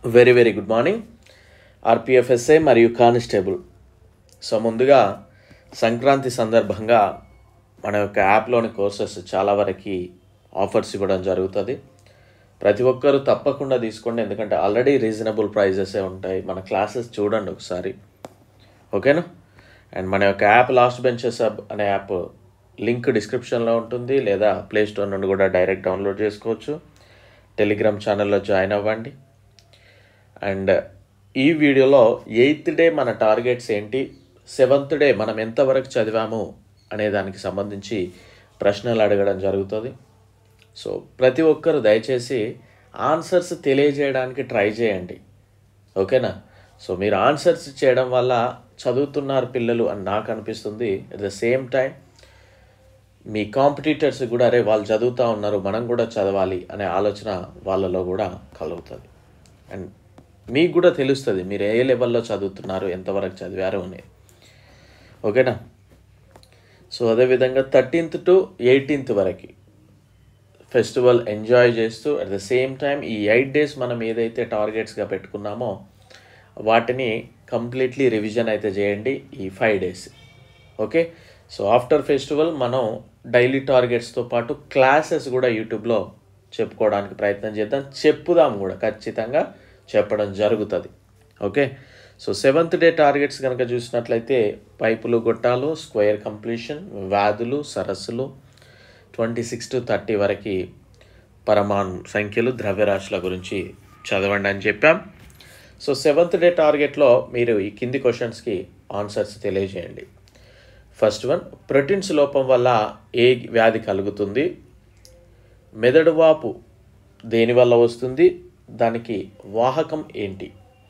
very very good morning RPFSA మరియు constable so ముందుగా సంక్రాంతి సందర్భంగా మన యొక్క యాప్లోని కోర్సెస్ చాలా వరకు ఆఫర్స్ ఇవ్వడం జరుగుతుంది ప్రతి ఒక్కరూ తప్పకుండా తీసుకోండి ఎందుకంటే ఆల్రెడీ రీజనబుల్ ప్రైజెసే ఉంటాయి మన క్లాసెస్ చూడండి ఒకసారి ఓకేనా అండ్ మన యొక్క యాప్ లాస్ట్ బెంచెస్ హబ్ అనే యాప్ లింక్ డిస్క్రిప్షన్లో ఉంటుంది లేదా ప్లే స్టోర్ నుండి కూడా డైరెక్ట్ డౌన్లోడ్ చేసుకోవచ్చు టెలిగ్రామ్ ఛానల్లో జాయిన్ అవ్వండి అండ్ ఈ వీడియోలో ఎయిత్ డే మన టార్గెట్స్ ఏంటి సెవెంత్ డే మనం ఎంతవరకు చదివాము అనే దానికి సంబంధించి ప్రశ్నలు అడగడం జరుగుతుంది సో ప్రతి ఒక్కరు దయచేసి ఆన్సర్స్ తెలియజేయడానికి ట్రై చేయండి ఓకేనా సో మీరు ఆన్సర్స్ చేయడం వల్ల చదువుతున్నారు పిల్లలు అని నాకు అనిపిస్తుంది అట్ ద సేమ్ టైం మీ కాంపిటీటర్స్ కూడా అరే వాళ్ళు చదువుతూ ఉన్నారు మనం కూడా చదవాలి అనే ఆలోచన వాళ్ళలో కూడా కలుగుతుంది అండ్ మీకు కూడా తెలుస్తుంది మీరు ఏ లెవెల్లో చదువుతున్నారు ఎంతవరకు చదివారు అనేది ఓకేనా సో అదేవిధంగా థర్టీన్త్ టు ఎయిటీన్త్ వరకు ఫెస్టివల్ ఎంజాయ్ చేస్తూ అట్ ద సేమ్ టైం ఈ ఎయిట్ డేస్ మనం ఏదైతే టార్గెట్స్గా పెట్టుకున్నామో వాటిని కంప్లీట్లీ రివిజన్ అయితే చేయండి ఈ five days okay so after festival మనం డైలీ టార్గెట్స్తో పాటు క్లాసెస్ కూడా యూట్యూబ్లో చెప్పుకోవడానికి ప్రయత్నం చేద్దాం చెప్పుదాం కూడా ఖచ్చితంగా చెప్పడం జరుగుతుంది okay so seventh day targets కనుక చూసినట్లయితే పైపులు గొట్టాలు స్క్వేర్ కంప్లీషన్ వ్యాధులు సరస్సులు ట్వంటీ సిక్స్ టు థర్టీ వరకు పరమాణు సంఖ్యలు ద్రవ్యరాశుల గురించి చదవండి అని చెప్పాం సో సెవెంత్ డే టార్గెట్లో మీరు ఈ కింది క్వశ్చన్స్కి ఆన్సర్స్ తెలియజేయండి ఫస్ట్ వన్ ప్రోటీన్స్ లోపం వల్ల ఏ వ్యాధి కలుగుతుంది మెదడు వాపు దేనివల్ల వస్తుంది దానికి వాహకం ఏంటి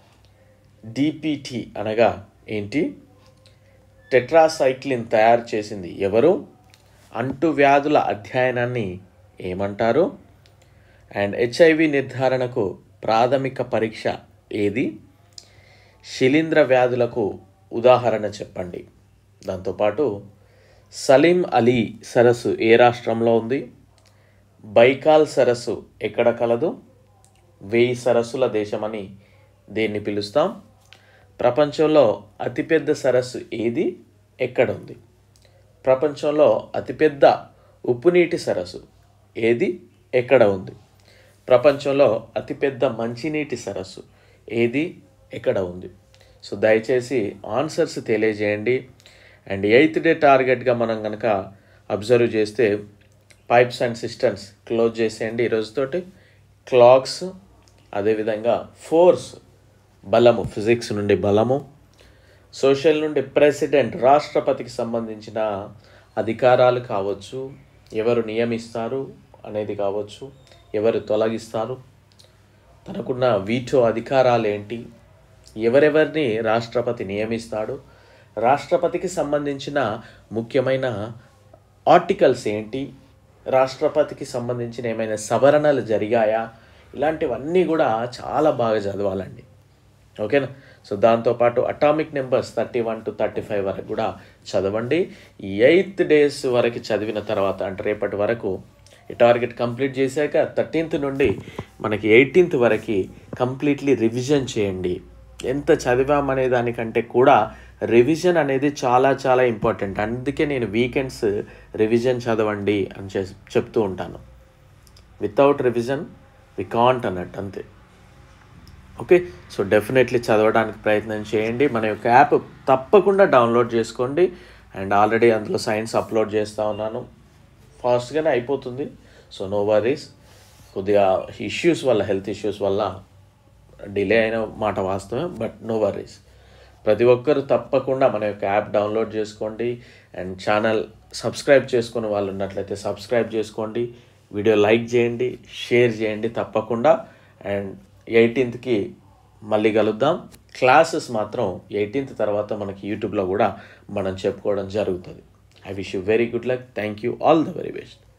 డిపిటి అనగా ఏంటి టెట్రాసైక్లిన్ తయారు చేసింది ఎవరు అంటు వ్యాధుల అధ్యయనాన్ని ఏమంటారు అండ్ హెచ్ఐవి నిర్ధారణకు ప్రాథమిక పరీక్ష ఏది శిలీంధ్ర వ్యాధులకు ఉదాహరణ చెప్పండి దాంతోపాటు సలీం అలీ సరస్సు ఏ రాష్ట్రంలో ఉంది బైకాల్ సరస్సు ఎక్కడ కలదు వెయ్యి సరస్సుల దేశమని దేన్ని పిలుస్తాం ప్రపంచంలో అతిపెద్ద సరస్సు ఏది ఎక్కడ ఉంది ప్రపంచంలో అతిపెద్ద ఉప్పునీటి సరస్సు ఏది ఎక్కడ ఉంది ప్రపంచంలో అతిపెద్ద మంచినీటి సరస్సు ఏది ఎక్కడ ఉంది సో దయచేసి ఆన్సర్స్ తెలియజేయండి అండ్ ఎయిత్ డే టార్గెట్గా మనం కనుక అబ్జర్వ్ చేస్తే పైప్స్ అండ్ సిస్టమ్స్ క్లోజ్ చేసేయండి ఈరోజుతోటి క్లాక్స్ అదేవిధంగా ఫోర్స్ బలము ఫిజిక్స్ నుండి బలము సోషల్ నుండి ప్రెసిడెంట్ రాష్ట్రపతికి సంబంధించిన అధికారాలు కావచ్చు ఎవరు నియమిస్తారు అనేది కావచ్చు ఎవరు తొలగిస్తారు తనకున్న వీటో అధికారాలు ఏంటి ఎవరెవరిని రాష్ట్రపతి నియమిస్తాడు రాష్ట్రపతికి సంబంధించిన ముఖ్యమైన ఆర్టికల్స్ ఏంటి రాష్ట్రపతికి సంబంధించిన ఏమైనా సవరణలు జరిగాయా ఇలాంటివన్నీ కూడా చాలా బాగా చదవాలండి ఓకేనా సో దాంతోపాటు atomic numbers thirty one to thirty five వరకు కూడా చదవండి ఈ ఎయిత్ డేస్ వరకు చదివిన తర్వాత అంటే రేపటి వరకు ఈ టార్గెట్ కంప్లీట్ చేశాక థర్టీన్త్ నుండి మనకి ఎయిటీన్త్ వరకు కంప్లీట్లీ రివిజన్ చేయండి ఎంత చదివామనే దానికంటే కూడా రివిజన్ అనేది చాలా చాలా ఇంపార్టెంట్ అందుకే నేను వీకెండ్స్ రివిజన్ చదవండి అని చెప్తూ ఉంటాను వితౌట్ రివిజన్ వి కాంట్ అన్నట్టు అంతే ఓకే సో డెఫినెట్లీ చదవడానికి ప్రయత్నం చేయండి మన యొక్క యాప్ తప్పకుండా డౌన్లోడ్ చేసుకోండి అండ్ ఆల్రెడీ అందులో సైన్స్ అప్లోడ్ చేస్తూ ఉన్నాను ఫాస్ట్గానే అయిపోతుంది సో నో వరీస్ కొద్దిగా ఇష్యూస్ వల్ల హెల్త్ ఇష్యూస్ వల్ల డిలే అయిన మాట వాస్తవం బట్ నో వరీస్ ప్రతి ఒక్కరు తప్పకుండా మన యొక్క యాప్ డౌన్లోడ్ చేసుకోండి అండ్ ఛానల్ సబ్స్క్రైబ్ చేసుకునే వాళ్ళు ఉన్నట్లయితే సబ్స్క్రైబ్ చేసుకోండి వీడియో లైక్ చేయండి షేర్ చేయండి తప్పకుండా అండ్ ఎయిటీన్త్కి మళ్ళీ కలుద్దాం క్లాసెస్ మాత్రం ఎయిటీన్త్ తర్వాత మనకి యూట్యూబ్లో కూడా మనం చెప్పుకోవడం జరుగుతుంది I wish you very good luck thank you all the very best